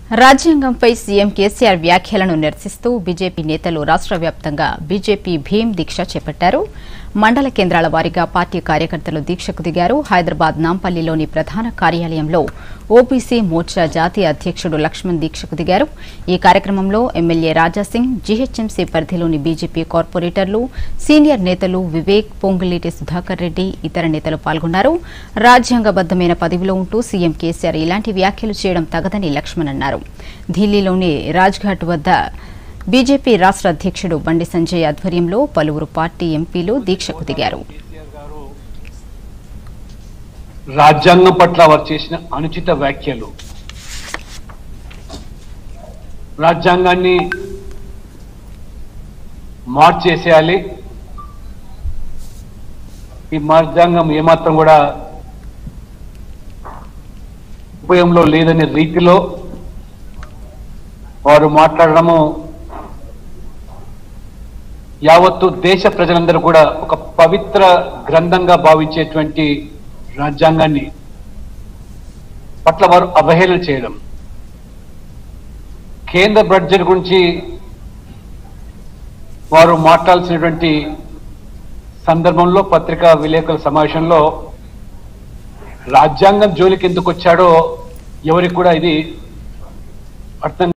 రాజ్యాంగంపై CM KCR వ్యాఖ్యలను నిరసిస్తూ BJP నేతలు రాష్ట్ర వ్యాప్తంగా బీజేపీ భీం దీక్ష చేపట్టారు మండల కేంద్రాల వారీగా పార్టీ కార్యకర్తలు దీక్షకు దిగారు హైదరాబాద్ నాంపల్లిలోని ప్రధాన కార్యాలయంలో ఓబీసీ మోర్చా జాతీయ అధ్యక్షుడు లక్ష్మణ్ దీక్షకు దిగారు ఈ కార్యక్రమంలో ఎమ్మెల్యే రాజాసింగ్ జీహెచ్ఎంసీ పరిధిలోని బీజేపీ కార్పొరేటర్లు సీనియర్ నేతలు వివేక్ పొంగులేటి సుధాకర్ రెడ్డి ఇతర నేతలు పాల్గొన్నారు రాజ్యాంగబద్దమైన పదవిలో ఉంటూ సీఎం కేసీఆర్ ఇలాంటి వ్యాఖ్యలు చేయడం తగదని లక్ష్మణ్ అన్నారు ఢిల్లీలోని రాజ్ఘాట్ వద్ద బీజేపీ రాష్ట్ర అధ్యక్షుడు బండి సంజయ్ ఆధ్వర్యంలో పలువురు పార్టీ ఎంపీలు దీక్షకు దిగారు రాజ్యాంగం పట్ల వారు చేసిన అనుచిత వ్యాఖ్యలు రాజ్యాంగాన్ని మార్చేసేయాలి ఈ రాజ్యాంగం ఏమాత్రం కూడా ఉపయోగంలో లేదనే రీతిలో వారు మాట్లాడడము యావత్తు దేశ ప్రజలందరూ కూడా ఒక పవిత్ర గ్రంథంగా భావించేటువంటి రాజ్యాంగాన్ని పట్ల వారు అవహేళన చేయడం కేంద్ర బడ్జెట్ గురించి వారు మాట్లాడాల్సినటువంటి సందర్భంలో పత్రికా విలేకరుల సమావేశంలో రాజ్యాంగం జోలికి ఎందుకు వచ్చాడో ఎవరికి కూడా ఇది అర్థం